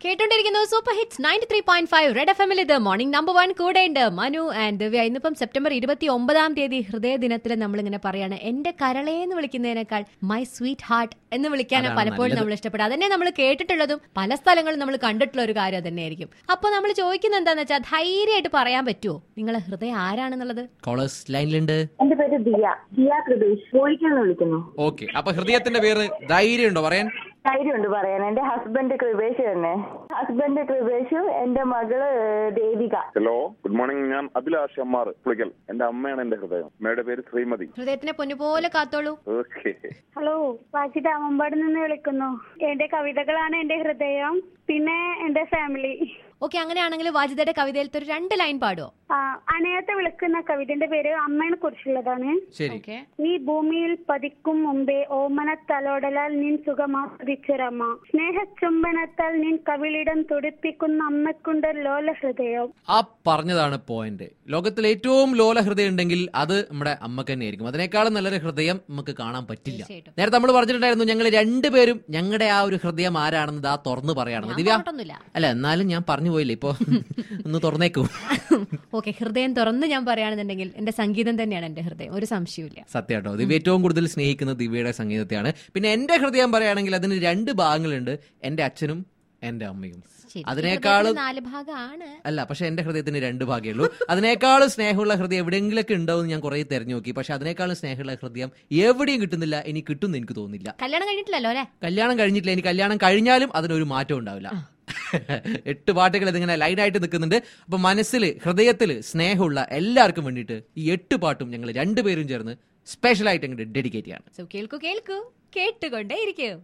കേട്ടോണ്ടിരിക്കുന്നു super hits ninety three point five red F എമ്മിൽ ഇത് morning number one കൂടെ ഉണ്ട് മനു ആൻഡ് ദിവ്യ ഇന്നിപ്പം സെപ്റ്റംബർ ഇരുപത്തി ഒമ്പതാം തീയതി ഹൃദയ ദിനത്തിൽ നമ്മളിങ്ങനെ പറയാണ് എന്റെ കരളേ എന്ന് വിളിക്കുന്നതിനേക്കാൾ മൈ സ്വീറ്റ് ഹാർട്ട് എന്ന് വിളിക്കാനാണ് അതാണ് പലപ്പോഴും നല്ലത്. നമ്മൾ ഇഷ്ടപ്പെടുക അതന്നെ നമ്മൾ കേട്ടിട്ടുള്ളതും പല സ്ഥലങ്ങളും നമ്മൾ കണ്ടിട്ടുള്ള ഒരു കാര്യം തന്നെയായിരിക്കും അപ്പോൾ നമ്മൾ ചോദിക്കുന്നത് എന്താന്ന് വെച്ചാൽ ധൈര്യമായിട്ട് പറയാൻ പറ്റുമോ നിങ്ങളെ ഹൃദയം ആരാണെന്നുള്ളത് കോളേഴ്സ് ലൈനിലുണ്ട് എന്റെ പേര് ദിയ ദിയ കൃപേഷ് കോഴിക്കൽ നിന്ന് വിളിക്കുന്നു ഓക്കെ അപ്പൊ ഹൃദയത്തിന്റെ പേര് ധൈര്യമുണ്ടോ പറയാൻ ധൈര്യമുണ്ട് പറയാൻ എന്റെ ഹസ്ബൻഡ് കൃപേഷ് തന്നെ ഹസ്ബൻഡ് കൃപേഷും എന്റെ മകള് ഏഹ്, ദേവിക ഹലോ ഗുഡ് മോർണിംഗ് ഞാൻ അഭിലാഷ് അമ്മാർ പുളിക്കൽ എന്റെ അമ്മയാണ് എന്റെ ഹൃദയം അമ്മയുടെ പേര് ശ്രീമതി ഹൃദയത്തിനെ പൊന്നുപോലെ കാത്തോളൂ ഓക്കെ ഹലോ വാച്ചി രാമമ്പാട് നിന്ന് വിളിക്കുന്നു എന്റെ കവിതകളാണ് എന്റെ ഹൃദയം പിന്നെ എന്റെ ഫാമിലി ഓക്കെ അങ്ങനെയാണെങ്കിൽ വാജിതയുടെ കവിതയിലത്തെ ഒരു രണ്ട് ലൈൻ പാടുമോ ആ, അണയത്തെ വിളിക്കുന്ന കവിതന്റെ പേര് അമ്മയെ കുറിച്ചുള്ളതാണ് ശരി ഓക്കെ നീ ഭൂമിയിൽ പതിക്കും മുമ്പേ ഓമന തലോടലാൽ നിൻ സുഖമാസ്വദിച്ചൊരമ്മ സ്നേഹചുംബനത്താൽ നിൻ കവിളിടം തുടിപ്പിക്കുന്ന അമ്മക്കുണ്ട് ലോല ഹൃദയം ആ പറഞ്ഞതാണ് പോയിന്റ് ലോകത്തിൽ ഏറ്റവും ലോല ഹൃദയം ഉണ്ടെങ്കിൽ അത് നമ്മുടെ അമ്മക്ക് തന്നെയായിരിക്കും അതിനേക്കാളും നല്ലൊരു ഹൃദയം നമുക്ക് കാണാൻ പറ്റില്ല തീർച്ചയായിട്ടും. നേരത്തെ നമ്മൾ പറഞ്ഞിട്ടുണ്ടായിരുന്നു ഞങ്ങൾ രണ്ടുപേരും ഞങ്ങളുടെ ആ ഒരു ഹൃദയം ആരാണെന്ന് ദാ തുറന്ന് പറയണം ദിവ്യ പറഞ്ഞിട്ടൊന്നുമില്ല അല്ല എന്നാലും ഞാൻ പറഞ്ഞു പോയില്ലേ ഇപ്പൊ ഒന്ന് തുറന്നേക്കൂ ഓക്കെ ഹൃദയം തുറന്ന് ഞാൻ പറയുകയാണെന്നുണ്ടെങ്കിൽ എന്റെ സംഗീതം തന്നെയാണ് എന്റെ ഹൃദയം ഒരു സംശയമില്ല സത്യം കേട്ടോ ദിവ്യ ഏറ്റവും കൂടുതൽ സ്നേഹിക്കുന്നത് ദിവ്യയുടെ സംഗീതത്തെയാണ് പിന്നെ എന്റെ ഹൃദയം പറയുകയാണെങ്കിൽ അതിന് രണ്ട് ഭാഗങ്ങളുണ്ട് എന്റെ അച്ഛനും എന്റെ അമ്മയും ശരി. അതിനേക്കാളും ഹൃദയത്തിന് നാല് ഭാഗമാണ് അല്ല പക്ഷെ എന്റെ ഹൃദയത്തിന് രണ്ട് ഭാഗമേ ഉള്ളൂ അതിനേക്കാളും സ്നേഹമുള്ള ഹൃദയം എവിടെയെങ്കിലൊക്കെ ഉണ്ടാവും ഞാൻ കുറെ തെരഞ്ഞു നോക്കി പക്ഷെ അതിനേക്കാളും സ്നേഹമുള്ള ഹൃദയം എവിടെയും കിട്ടുന്നില്ല ഇനി കിട്ടുമെന്ന് എനിക്ക് തോന്നുന്നില്ല കല്യാണം കഴിഞ്ഞിട്ടില്ലല്ലോ അല്ലെ കല്യാണം കഴിഞ്ഞിട്ടില്ല ഇനി കല്യാണം കഴിഞ്ഞാലും അതിനൊരു മാറ്റം ഉണ്ടാവില്ല എട്ട് പാട്ടുകൾ ഇതിങ്ങനെ ലൈനായിട്ട് നിൽക്കുന്നുണ്ട് അപ്പൊ മനസ്സിൽ ഹൃദയത്തിൽ സ്നേഹമുള്ള എല്ലാവർക്കും വേണ്ടിയിട്ട് ഈ എട്ട് പാട്ടും ഞങ്ങൾ രണ്ടുപേരും ചേർന്ന് സ്പെഷ്യൽ ആയിട്ട് അങ്ങോട്ട് ഡെഡിക്കേറ്റ് ചെയ്യാണ് സോ കേൾക്കൂ കേൾക്കൂ കേട്ടുകൊണ്ടേ ഇരിക്കൂ